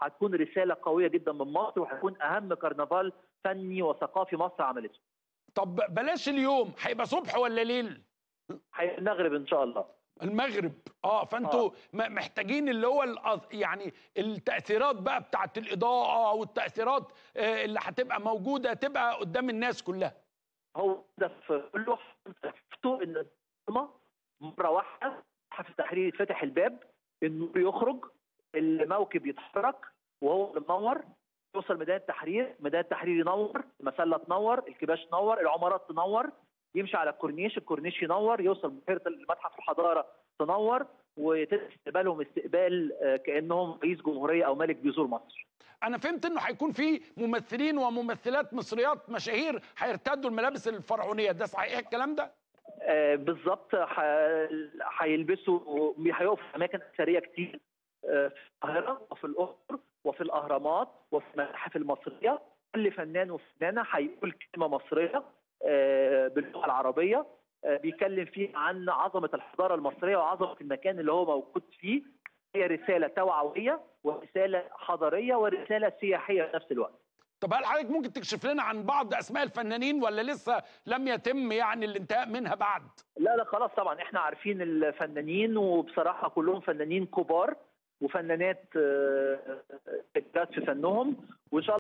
هتكون رساله قويه جدا من مصر وهيكون اهم كرنفال فني وثقافي مصر عملته طب بلاش اليوم هيبقى صبح ولا ليل هيبقى المغرب ان شاء الله المغرب اه فانتوا م- محتاجين اللي هو الأض- يعني التاثيرات بقى بتاعت الاضاءه والتاثيرات آه، اللي هتبقى موجوده تبقى قدام الناس كلها هو هدف كله هدفته ان الدراما مره واحده في التحرير يتفتح الباب النور يخرج الموكب يتحرك وهو اللي منور يوصل ميدان التحرير ميدان التحرير ينور المسله تنور الكباش تنور العمارات تنور يمشي على الكورنيش الكورنيش ينور يوصل بحيره المتحف الحضاره تنور وتستقبلهم استقبال آه، كانهم رئيس جمهوريه او ملك بيزور مصر انا فهمت انه هيكون في ممثلين وممثلات مصريات مشاهير هيرتدوا الملابس الفرعونيه ده صحيح الكلام ده آه، بالظبط ح- هيلبسوا هيقفوا في اماكن اثريه كتير آه، في القاهره وفي الاقصر وفي الاهرامات وفي المتاحف المصريه كل فنان وفنانه هيقول كلمه مصريه آه، باللغه العربيه آه، بيتكلم فيه عن عظمه الحضاره المصريه وعظمه المكان اللي هو موجود فيه هي رساله توعويه ورساله حضاريه ورساله سياحيه في نفس الوقت طب هل حضرتك ممكن تكشف لنا عن بعض اسماء الفنانين ولا لسه لم يتم يعني الانتهاء منها بعد لا لا خلاص طبعا احنا عارفين الفنانين وبصراحه كلهم فنانين كبار وفنانات آه، كبيرات في فنهم وان شاء الله